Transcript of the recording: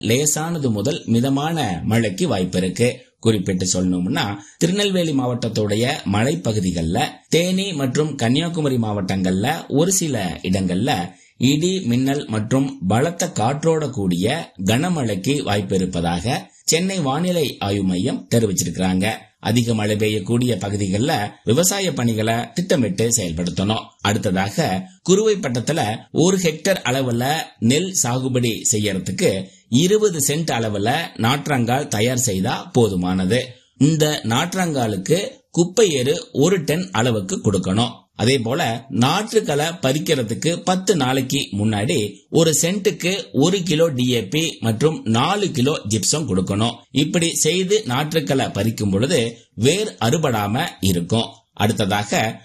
லேசானது முதல் மிதமான மழைக்கு வாய்ப்பு இருக்கு குறிப்பிட்டு சொல்லணும்னா திருநெல்வேலி மாவட்டத்துடைய மலைப்பகுதிகளில் தேனி மற்றும் கன்னியாகுமரி மாவட்டங்கள்ல ஒரு சில இடங்கள்ல இடி மின்னல் மற்றும் பலத்த காற்றோட கூடிய கனமழைக்கு வாய்ப்பு இருப்பதாக சென்னை வானிலை ஆய்வு மையம் தெரிவிச்சிருக்கிறாங்க அதிக மழை பெய்யக்கூடிய பகுதிகளில் விவசாய பணிகளை திட்டமிட்டு செயல்படுத்தணும் அடுத்ததாக குறுவை பட்டத்துல ஒரு ஹெக்டர் அளவுல நெல் சாகுபடி செய்யறதுக்கு இருபது சென்ட் அளவுல நாற்றங்கால் தயார் செய்தா போதுமானது இந்த நாற்றங்காலுக்கு குப்பை எரு ஒரு டன் அளவுக்கு கொடுக்கணும் அதே போல நாற்றுக்களை பறிக்கிறதுக்கு பத்து நாளைக்கு முன்னாடி ஒரு சென்ட்டுக்கு ஒரு கிலோ டிஏபி மற்றும் நாலு கிலோ ஜிப்சம் கொடுக்கணும் இப்படி செய்து நாற்றுக்களை பறிக்கும் பொழுது வேர் அறுபடாம இருக்கும் அடுத்ததாக